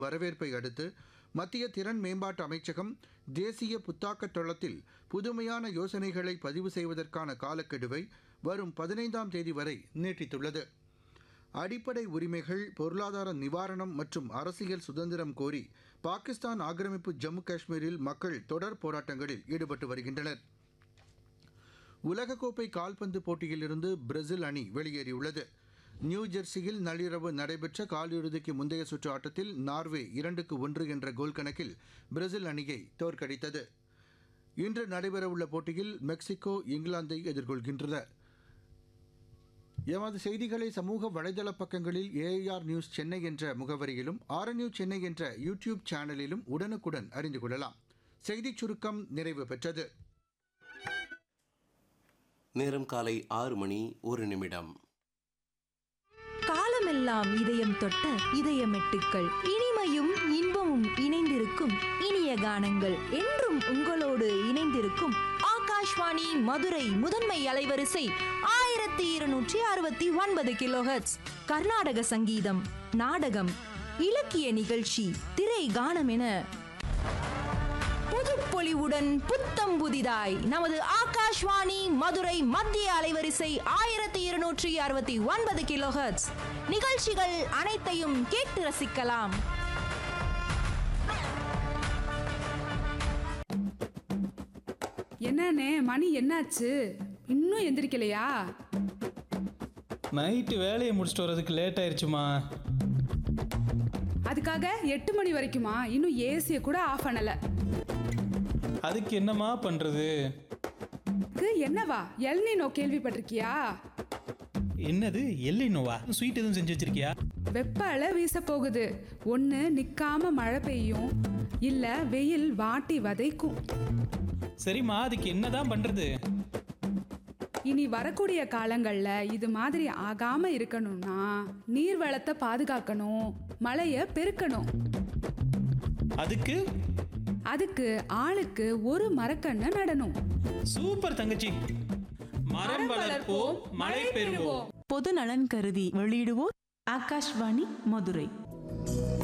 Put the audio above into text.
வரவேற்பை அடுத்து மத்திய திறன் மேம்பாட்டு அமைச்சகம் தேசிய புத்தாக்க தளத்தில் புதுமையான யோசனைகளை பதிவு செய்வதற்கான காலக்கெடுவை வரும் பதினைந்தாம் தேதி வரை நீட்டித்துள்ளது அடிப்படை உரிமைகள் பொருளாதார நிவாரணம் மற்றும் அரசியல் சுதந்திரம் கோரி பாகிஸ்தான் ஆக்கிரமிப்பு ஜம்மு காஷ்மீரில் மக்கள் தொடர் போராட்டங்களில் ஈடுபட்டு வருகின்றனர் உலகக்கோப்பை கால்பந்து போட்டியிலிருந்து பிரேசில் அணி வெளியேறியுள்ளது நியூ ஜெர்சியில் நள்ளிரவு நடைபெற்ற காலிறுதிக்கு முந்தைய சுற்று ஆட்டத்தில் நார்வே இரண்டுக்கு ஒன்று என்ற கோல் கணக்கில் பிரேசில் அணியை தோற்கடித்தது இன்று நடைபெறவுள்ள போட்டியில் மெக்சிகோ இங்கிலாந்தை எதிர்கொள்கின்றன எமது செய்திகளை சமூக வலைதள பக்கங்களில் ஏஐஆர் நியூஸ் சென்னை என்ற முகவரியிலும் ஆர் நியூஸ் சென்னை என்ற யூடியூப் சேனலிலும் உடனுக்குடன் அறிந்து கொள்ளலாம் செய்திச் சுருக்கம் நிறைவு பெற்றது நேரம் காலை ஆறு மணி ஒரு நிமிடம் காலமெல்லாம் இதயம் தொட்ட இதயமெட்டுக்கள் இனிமையும் இன்பமும் இணைந்திருக்கும் இனிய கானங்கள் என்றும் உங்களோடு இணைந்திருக்கும் ஆகாஷ்வாணி மதுரை முதன்மை அலைவரிசை ஆயிரத்தி இருநூற்றி அறுபத்தி ஒன்பது கிலோஹெட்ஸ் கர்நாடக சங்கீதம் நாடகம் இலக்கிய நிகழ்ச்சி திரை கானம் என புதுப்பொலிவுடன் புத்தம் புதிதாய் நமது ஆகாஷ்வாணி மதுரை மத்திய அலைவரிசை ஆயிரத்தி இருநூற்றி அறுபத்தி ஒன்பது கிலோஹெர்ட்ஸ் நிகழ்ச்சிகள் அனைத்தையும் கேட்டு ரசிக்கலாம் என்னண்ணே மணி என்னாச்சு இன்னும் எந்திரிக்கலையா நைட்டு வேலையை முடிச்சுட்டு வர்றதுக்கு லேட் ஆயிடுச்சுமா அதுக்காக எட்டு மணி வரைக்குமா இன்னும் ஏசியை கூட ஆஃப் பண்ணல அதுக்கு என்னம்மா பண்ணுறது க்கு என்னவா எல்னினோ கேள்விப்பட்டிருக்கியா என்னது எல்லினோவா ஸ்வீட் எதுவும் செஞ்சு வச்சிருக்கியா வெப்ப அலை வீச போகுது ஒன்று நிற்காம மழை பெய்யும் இல்லை வெயில் வாட்டி வதைக்கும் சரிம்மா அதுக்கு என்னதான் பண்ணுறது இனி வரக்கூடிய காலங்களில் இது மாதிரி ஆகாம இருக்கணும்னா நீர் வளத்தை பாதுகாக்கணும் மழையை பெருக்கணும் அதுக்கு அதுக்கு ஆளுக்கு ஒரு மரக்கண்ணை நடணும் சூப்பர் தங்கச்சி மரம் வளர்ப்போம் மழை பெறுவோம் பொது நலன் கருதி வெளியிடுவோர் ஆகாஷ்வாணி மதுரை